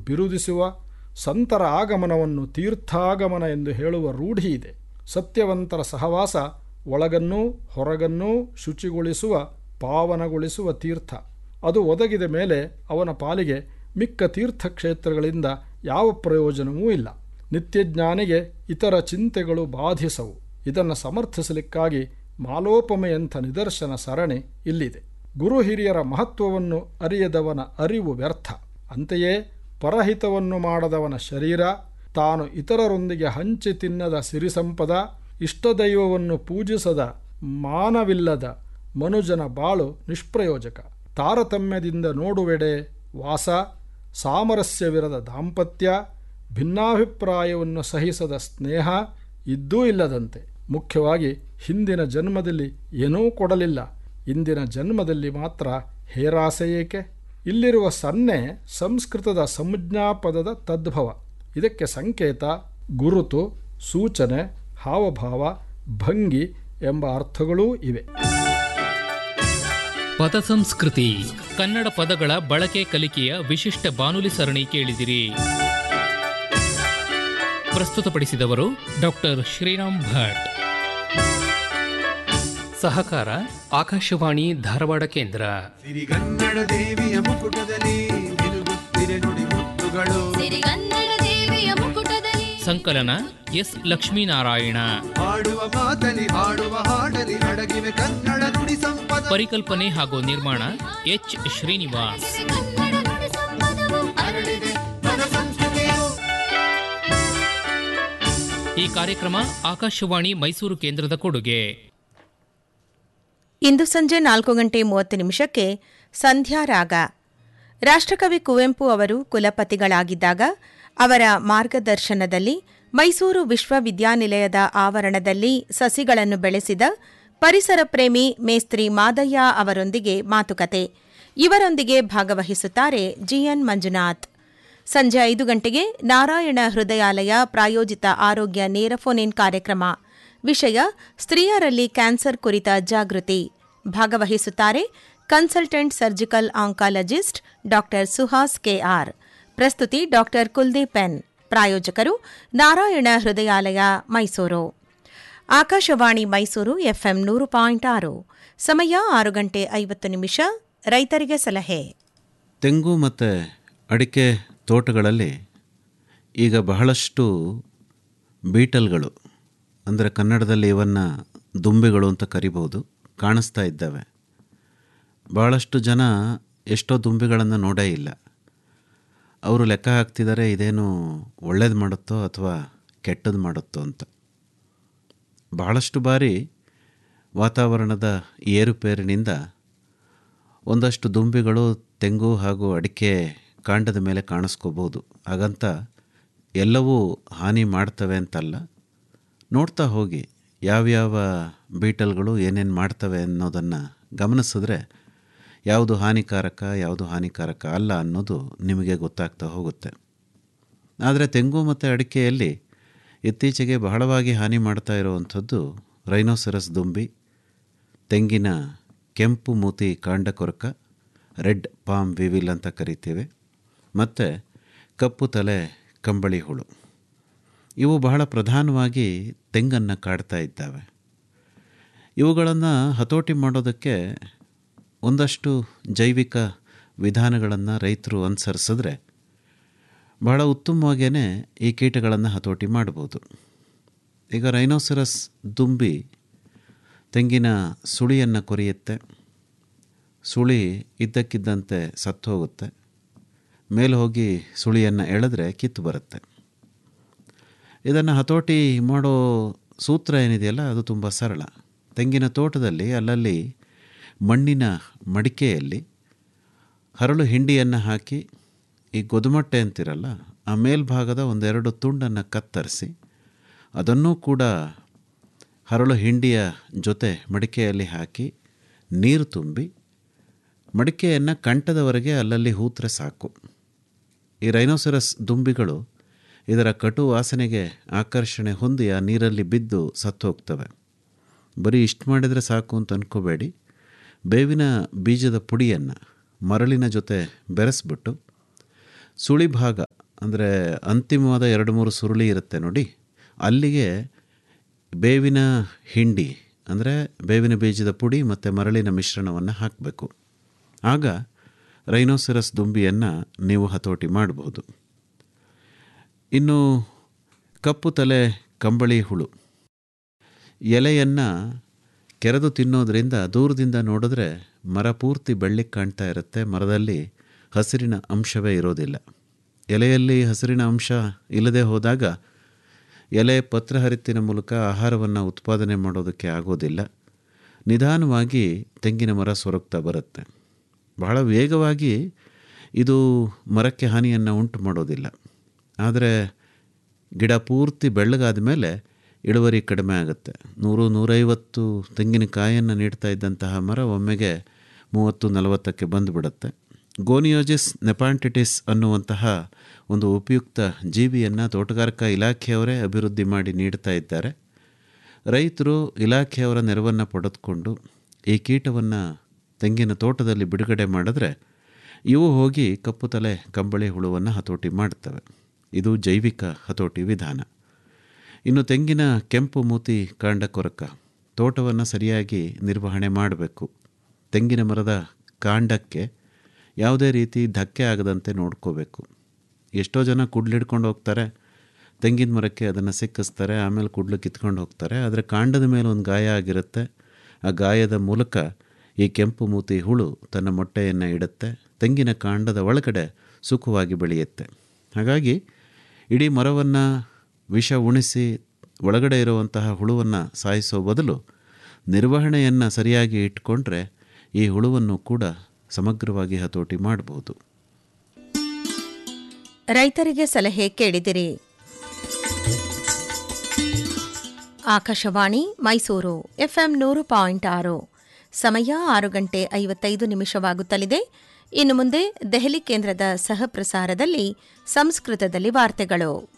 ಬಿರುದಿಸುವ ಸಂತರ ಆಗಮನವನ್ನು ತೀರ್ಥಾಗಮನ ಎಂದು ಹೇಳುವ ರೂಢಿ ಇದೆ ಸತ್ಯವಂತರ ಸಹವಾಸ ಒಳಗನ್ನೂ ಹೊರಗನ್ನೂ ಶುಚಿಗೊಳಿಸುವ ಪಾವನಗೊಳಿಸುವ ತೀರ್ಥ ಅದು ಒದಗಿದ ಮೇಲೆ ಅವನ ಪಾಲಿಗೆ ಮಿಕ್ಕ ತೀರ್ಥಕ್ಷೇತ್ರಗಳಿಂದ ಯಾವ ಪ್ರಯೋಜನವೂ ಇಲ್ಲ ನಿತ್ಯಜ್ಞಾನಿಗೆ ಇತರ ಚಿಂತೆಗಳು ಬಾಧಿಸವು ಇದನ್ನು ಸಮರ್ಥಿಸಲಿಕ್ಕಾಗಿ ಮಾಲೋಪಮೆಯಂಥ ನಿದರ್ಶನ ಸರಣಿ ಇಲ್ಲಿದೆ ಗುರು ಹಿರಿಯರ ಮಹತ್ವವನ್ನು ಅರಿಯದವನ ಅರಿವು ವ್ಯರ್ಥ ಅಂತೆಯೇ ಪರಹಿತವನ್ನು ಮಾಡದವನ ಶರೀರ ತಾನು ಇತರರೊಂದಿಗೆ ಹಂಚಿ ತಿನ್ನದ ಸಿರಿಸಂಪದ ಇಷ್ಟದೈವವನ್ನು ಪೂಜಿಸದ ಮಾನವಿಲ್ಲದ ಮನುಜನ ಬಾಳು ನಿಷ್ಪ್ರಯೋಜಕ ತಾರತಮ್ಯದಿಂದ ನೋಡುವೆಡೆ ವಾಸ ಸಾಮರಸ್ಯವಿರದ ದಾಂಪತ್ಯ ಭಿನ್ನಾಭಿಪ್ರಾಯವನ್ನು ಸಹಿಸದ ಸ್ನೇಹ ಇದ್ದೂ ಇಲ್ಲದಂತೆ ಮುಖ್ಯವಾಗಿ ಹಿಂದಿನ ಜನ್ಮದಲ್ಲಿ ಏನೂ ಕೊಡಲಿಲ್ಲ ಇಂದಿನ ಜನ್ಮದಲ್ಲಿ ಮಾತ್ರ ಹೇರಾಸೆ ಏಕೆ ಇಲ್ಲಿರುವ ಸನ್ನೆ ಸಂಸ್ಕೃತದ ಸಂಜ್ಞಾಪದದ ತದ್ಭವ ಇದಕ್ಕೆ ಸಂಕೇತ ಗುರುತು ಸೂಚನೆ ಹಾವಭಾವ ಭಂಗಿ ಎಂಬ ಅರ್ಥಗಳೂ ಇವೆ ಪದ ಸಂಸ್ಕೃತಿ ಕನ್ನಡ ಪದಗಳ ಬಳಕೆ ಕಲಿಕೆಯ ವಿಶಿಷ್ಟ ಬಾನುಲಿ ಸರಣಿ ಕೇಳಿದಿರಿ ಪ್ರಸ್ತುತಪಡಿಸಿದವರು ಡಾಕ್ಟರ್ ಶ್ರೀರಾಮ್ ಭಟ್ ಸಹಕಾರ ಆಕಾಶವಾಣಿ ಧಾರವಾಡ ಕೇಂದ್ರ ಸಿರಿಗನ್ನಡ ದೇವಿಯ ಮುಕುಟದಲ್ಲಿ ನಿಲುಗುತ್ತಿರೆ ನುಡಿ ಮುತ್ತುಗಳು ಸಿರಿಗನ್ನಡ ದೇವಿಯ ಮುಕುಟದಲ್ಲಿ ಸಂಕಲನ ಎಸ್ ಲಕ್ಷ್ಮೀನಾರಾಯಣ ಹಾಡುವ ಮಾತಲಿ ಹಾಡುವ ಹಾಡಲಿ ಅಡಗಿವೆ ಕನ್ನಡ ನುಡಿ ಸಂಪದ ಪರಿಕಲ್ಪನೆ ಹಾಗೂ ನಿರ್ಮಾಣ ಎಚ್ ಶ್ರೀನಿವಾಸ್ ಕನ್ನಡ ನುಡಿ ಸಂಪದವು ಹರಡಿದೆ ಪದ ಸಂಸ್ಕೃತಿಯು ಈ ಕಾರ್ಯಕ್ರಮ ಆಕಾಶವಾಣಿ ಮೈಸೂರು ಕೇಂದ್ರದ ಕೊಡುಗೆ ಇಂದು ಸಂಜೆ ನಾಲ್ಕು ಗಂಟೆ ಮೂವತ್ತು ನಿಮಿಷಕ್ಕೆ ಸಂಧ್ಯಾ ರಾಗ ರಾಷ್ಟ್ರಕವಿ ಕುವೆಂಪು ಅವರು ಕುಲಪತಿಗಳಾಗಿದ್ದಾಗ ಅವರ ಮಾರ್ಗದರ್ಶನದಲ್ಲಿ ಮೈಸೂರು ವಿಶ್ವವಿದ್ಯಾನಿಲಯದ ಆವರಣದಲ್ಲಿ ಸಸಿಗಳನ್ನು ಬೆಳೆಸಿದ ಪರಿಸರ ಪ್ರೇಮಿ ಮೇಸ್ತ್ರಿ ಮಾದಯ್ಯ ಅವರೊಂದಿಗೆ ಮಾತುಕತೆ ಇವರೊಂದಿಗೆ ಭಾಗವಹಿಸುತ್ತಾರೆ ಜಿಎನ್ ಮಂಜುನಾಥ್ ಸಂಜೆ ಐದು ಗಂಟೆಗೆ ನಾರಾಯಣ ಹೃದಯಾಲಯ ಪ್ರಾಯೋಜಿತ ಆರೋಗ್ಯ ನೇರ ಫೋನ್ ಇನ್ ಕಾರ್ಯಕ್ರಮ ವಿಷಯ ಸ್ತ್ರೀಯರಲ್ಲಿ ಕ್ಯಾನ್ಸರ್ ಕುರಿತ ಜಾಗೃತಿ ಭಾಗವಹಿಸುತ್ತಾರೆ consultant surgical oncologist doctor Suhas KR ಪ್ರಸ್ತುತಿ ಡಾಕ್ಟರ್ ಕುಲ್ದೀಪ್ ಎನ್ ಪ್ರಾಯೋಜಕರು ನಾರಾಯಣ ಹೃದಯಾಲಯ ಮೈಸೂರು ಆಕಾಶವಾಣಿ ಮೈಸೂರು ಎಫ್ಎಂ ನೂರು ಪಾಯಿಂಟ್ ಆರು ಸಮಯ ಆರು ಗಂಟೆ ಐವತ್ತು ನಿಮಿಷ ರೈತರಿಗೆ ಸಲಹೆ ತೆಂಗು ಮತ್ತು ಅಡಿಕೆ ತೋಟಗಳಲ್ಲಿ ಈಗ ಬಹಳಷ್ಟು ಬೀಟಲ್ಗಳು ಅಂದರೆ ಕನ್ನಡದಲ್ಲಿ ಇವನ್ನು ದುಂಬಿಗಳು ಅಂತ ಕರಿಬೋದು ಕಾಣಿಸ್ತಾ ಇದ್ದಾವೆ ಭಾಳಷ್ಟು ಜನ ಎಷ್ಟೋ ದುಂಬಿಗಳನ್ನು ನೋಡೇ ಇಲ್ಲ ಅವರು ಲೆಕ್ಕ ಹಾಕ್ತಿದ್ದಾರೆ ಇದೇನು ಒಳ್ಳೇದು ಮಾಡುತ್ತೋ ಅಥವಾ ಕೆಟ್ಟದ್ದು ಮಾಡುತ್ತೋ ಅಂತ ಬಹಳಷ್ಟು ಬಾರಿ ವಾತಾವರಣದ ಏರುಪೇರಿನಿಂದ ಒಂದಷ್ಟು ದುಂಬಿಗಳು ತೆಂಗು ಹಾಗೂ ಅಡಿಕೆ ಕಾಂಡದ ಮೇಲೆ ಕಾಣಿಸ್ಕೋಬೋದು ಹಾಗಂತ ಎಲ್ಲವೂ ಹಾನಿ ಮಾಡ್ತವೆ ಅಂತಲ್ಲ ನೋಡ್ತಾ ಹೋಗಿ ಯಾವ್ಯಾವ ಬೀಟಲ್ಗಳು ಏನೇನು ಮಾಡ್ತವೆ ಅನ್ನೋದನ್ನು ಗಮನಿಸಿದ್ರೆ ಯಾವುದು ಹಾನಿಕಾರಕ ಯಾವುದು ಹಾನಿಕಾರಕ ಅಲ್ಲ ಅನ್ನೋದು ನಿಮಗೆ ಗೊತ್ತಾಗ್ತಾ ಹೋಗುತ್ತೆ ಆದರೆ ತೆಂಗು ಮತ್ತು ಅಡಿಕೆಯಲ್ಲಿ ಇತ್ತೀಚೆಗೆ ಬಹಳವಾಗಿ ಹಾನಿ ಮಾಡ್ತಾ ಇರುವಂಥದ್ದು ರೈನೋಸೆರಸ್ ದುಂಬಿ ತೆಂಗಿನ ಕೆಂಪು ಮೂತಿ ಕಾಂಡಕೊರಕ ರೆಡ್ ಪಾಮ್ ವಿವಿಲ್ ಅಂತ ಕರಿತೇವೆ ಮತ್ತು ಕಪ್ಪು ತಲೆ ಕಂಬಳಿ ಹುಳು ಇವು ಬಹಳ ಪ್ರಧಾನವಾಗಿ ತೆಂಗನ್ನು ಕಾಡ್ತಾ ಇದ್ದಾವೆ ಇವುಗಳನ್ನು ಹತೋಟಿ ಮಾಡೋದಕ್ಕೆ ಒಂದಷ್ಟು ಜೈವಿಕ ವಿಧಾನಗಳನ್ನು ರೈತರು ಅನುಸರಿಸಿದ್ರೆ ಬಹಳ ಉತ್ತಮವಾಗೇ ಈ ಕೀಟಗಳನ್ನು ಹತೋಟಿ ಮಾಡ್ಬೋದು ಈಗ ರೈನೋಸರಸ್ ದುಂಬಿ ತೆಂಗಿನ ಸುಳಿಯನ್ನು ಕೊರಿಯುತ್ತೆ ಸುಳಿ ಇದ್ದಕ್ಕಿದ್ದಂತೆ ಸತ್ತು ಹೋಗುತ್ತೆ ಮೇಲೆ ಹೋಗಿ ಸುಳಿಯನ್ನು ಎಳೆದ್ರೆ ಕಿತ್ತು ಬರುತ್ತೆ ಇದನ್ನು ಹತೋಟಿ ಮಾಡೋ ಸೂತ್ರ ಏನಿದೆಯಲ್ಲ ಅದು ತುಂಬ ಸರಳ ತೆಂಗಿನ ತೋಟದಲ್ಲಿ ಅಲ್ಲಲ್ಲಿ ಮಣ್ಣಿನ ಮಡಿಕೆಯಲ್ಲಿ ಹರಳು ಹಿಂಡಿಯನ್ನು ಹಾಕಿ ಈ ಗೊದುಮಟ್ಟೆ ಅಂತಿರಲ್ಲ ಆ ಮೇಲ್ಭಾಗದ ಒಂದೆರಡು ತುಂಡನ್ನು ಕತ್ತರಿಸಿ ಅದನ್ನೂ ಕೂಡ ಹರಳು ಹಿಂಡಿಯ ಜೊತೆ ಮಡಿಕೆಯಲ್ಲಿ ಹಾಕಿ ನೀರು ತುಂಬಿ ಮಡಿಕೆಯನ್ನು ಕಂಠದವರೆಗೆ ಅಲ್ಲಲ್ಲಿ ಹೂತ್ರೆ ಸಾಕು ಈ ರೈನೋಸೆರಸ್ ದುಂಬಿಗಳು ಇದರ ಕಟು ವಾಸನೆಗೆ ಆಕರ್ಷಣೆ ಹೊಂದಿ ಆ ನೀರಲ್ಲಿ ಬಿದ್ದು ಸತ್ತು ಹೋಗ್ತವೆ ಬರೀ ಇಷ್ಟು ಮಾಡಿದರೆ ಸಾಕು ಅಂತ ಅಂದ್ಕೋಬೇಡಿ ಬೇವಿನ ಬೀಜದ ಪುಡಿಯನ್ನು ಮರಳಿನ ಜೊತೆ ಬೆರೆಸ್ಬಿಟ್ಟು ಸುಳಿ ಭಾಗ ಅಂದರೆ ಅಂತಿಮವಾದ ಎರಡು ಮೂರು ಸುರುಳಿ ಇರುತ್ತೆ ನೋಡಿ ಅಲ್ಲಿಗೆ ಬೇವಿನ ಹಿಂಡಿ ಅಂದರೆ ಬೇವಿನ ಬೀಜದ ಪುಡಿ ಮತ್ತು ಮರಳಿನ ಮಿಶ್ರಣವನ್ನು ಹಾಕಬೇಕು ಆಗ ರೈನೋಸಿರಸ್ ದುಂಬಿಯನ್ನು ನೀವು ಹತೋಟಿ ಮಾಡಬಹುದು ಇನ್ನು ಕಪ್ಪು ತಲೆ ಕಂಬಳಿ ಹುಳು ಎಲೆಯನ್ನು ಕೆರೆದು ತಿನ್ನೋದ್ರಿಂದ ದೂರದಿಂದ ನೋಡಿದ್ರೆ ಮರ ಪೂರ್ತಿ ಬೆಳ್ಳಿಗೆ ಕಾಣ್ತಾ ಇರುತ್ತೆ ಮರದಲ್ಲಿ ಹಸಿರಿನ ಅಂಶವೇ ಇರೋದಿಲ್ಲ ಎಲೆಯಲ್ಲಿ ಹಸಿರಿನ ಅಂಶ ಇಲ್ಲದೆ ಹೋದಾಗ ಎಲೆ ಪತ್ರಹರಿತ್ತಿನ ಮೂಲಕ ಆಹಾರವನ್ನು ಉತ್ಪಾದನೆ ಮಾಡೋದಕ್ಕೆ ಆಗೋದಿಲ್ಲ ನಿಧಾನವಾಗಿ ತೆಂಗಿನ ಮರ ಸೊರಗ್ತಾ ಬರುತ್ತೆ ಬಹಳ ವೇಗವಾಗಿ ಇದು ಮರಕ್ಕೆ ಹಾನಿಯನ್ನು ಉಂಟು ಮಾಡೋದಿಲ್ಲ ಆದರೆ ಗಿಡ ಪೂರ್ತಿ ಬೆಳ್ಳಗಾದ ಮೇಲೆ ಇಳುವರಿ ಕಡಿಮೆ ಆಗುತ್ತೆ ನೂರು ನೂರೈವತ್ತು ತೆಂಗಿನಕಾಯನ್ನು ನೀಡ್ತಾ ಇದ್ದಂತಹ ಮರ ಒಮ್ಮೆಗೆ ಮೂವತ್ತು ನಲವತ್ತಕ್ಕೆ ಬಂದುಬಿಡುತ್ತೆ ಗೋನಿಯೋಜಿಸ್ ನೆಪಾಂಟಿಟಿಸ್ ಅನ್ನುವಂತಹ ಒಂದು ಉಪಯುಕ್ತ ಜೀವಿಯನ್ನು ತೋಟಗಾರಿಕಾ ಇಲಾಖೆಯವರೇ ಅಭಿವೃದ್ಧಿ ಮಾಡಿ ನೀಡ್ತಾ ಇದ್ದಾರೆ ರೈತರು ಇಲಾಖೆಯವರ ನೆರವನ್ನು ಪಡೆದುಕೊಂಡು ಈ ಕೀಟವನ್ನು ತೆಂಗಿನ ತೋಟದಲ್ಲಿ ಬಿಡುಗಡೆ ಮಾಡಿದ್ರೆ ಇವು ಹೋಗಿ ಕಪ್ಪು ತಲೆ ಕಂಬಳಿ ಹುಳುವನ್ನು ಹತೋಟಿ ಮಾಡ್ತವೆ ಇದು ಜೈವಿಕ ಹತೋಟಿ ವಿಧಾನ ಇನ್ನು ತೆಂಗಿನ ಕೆಂಪು ಮೂತಿ ಕಾಂಡ ಕೊರಕ ತೋಟವನ್ನು ಸರಿಯಾಗಿ ನಿರ್ವಹಣೆ ಮಾಡಬೇಕು ತೆಂಗಿನ ಮರದ ಕಾಂಡಕ್ಕೆ ಯಾವುದೇ ರೀತಿ ಧಕ್ಕೆ ಆಗದಂತೆ ನೋಡ್ಕೋಬೇಕು ಎಷ್ಟೋ ಜನ ಕುಡ್ಲಿಡ್ಕೊಂಡು ಹೋಗ್ತಾರೆ ತೆಂಗಿನ ಮರಕ್ಕೆ ಅದನ್ನು ಸಿಕ್ಕಿಸ್ತಾರೆ ಆಮೇಲೆ ಕುಡ್ಲು ಕಿತ್ಕೊಂಡು ಹೋಗ್ತಾರೆ ಆದರೆ ಕಾಂಡದ ಮೇಲೆ ಒಂದು ಗಾಯ ಆಗಿರುತ್ತೆ ಆ ಗಾಯದ ಮೂಲಕ ಈ ಕೆಂಪು ಮೂತಿ ಹುಳು ತನ್ನ ಮೊಟ್ಟೆಯನ್ನು ಇಡುತ್ತೆ ತೆಂಗಿನ ಕಾಂಡದ ಒಳಗಡೆ ಸುಖವಾಗಿ ಬೆಳೆಯುತ್ತೆ ಹಾಗಾಗಿ ಇಡೀ ಮರವನ್ನು ವಿಷ ಉಣಿಸಿ ಒಳಗಡೆ ಇರುವಂತಹ ಹುಳುವನ್ನು ಸಾಯಿಸೋ ಬದಲು ನಿರ್ವಹಣೆಯನ್ನು ಸರಿಯಾಗಿ ಇಟ್ಕೊಂಡ್ರೆ ಈ ಹುಳುವನ್ನು ಕೂಡ ಸಮಗ್ರವಾಗಿ ಹತೋಟಿ ಮಾಡಬಹುದು ರೈತರಿಗೆ ಸಲಹೆ ಕೇಳಿದಿರಿ ಆಕಾಶವಾಣಿ ಮೈಸೂರು ಎಫ್ಎಂ ನೂರು ಪಾಯಿಂಟ್ ಆರು ಸಮಯ ಆರು ಗಂಟೆ ಐವತ್ತೈದು ನಿಮಿಷವಾಗುತ್ತಲಿದೆ ಇನ್ನು ಮುಂದೆ ದೆಹಲಿ ಕೇಂದ್ರದ ಸಹ ಪ್ರಸಾರದಲ್ಲಿ ಸಂಸ್ಕೃತದಲ್ಲಿ ವಾರ್ತೆಗಳು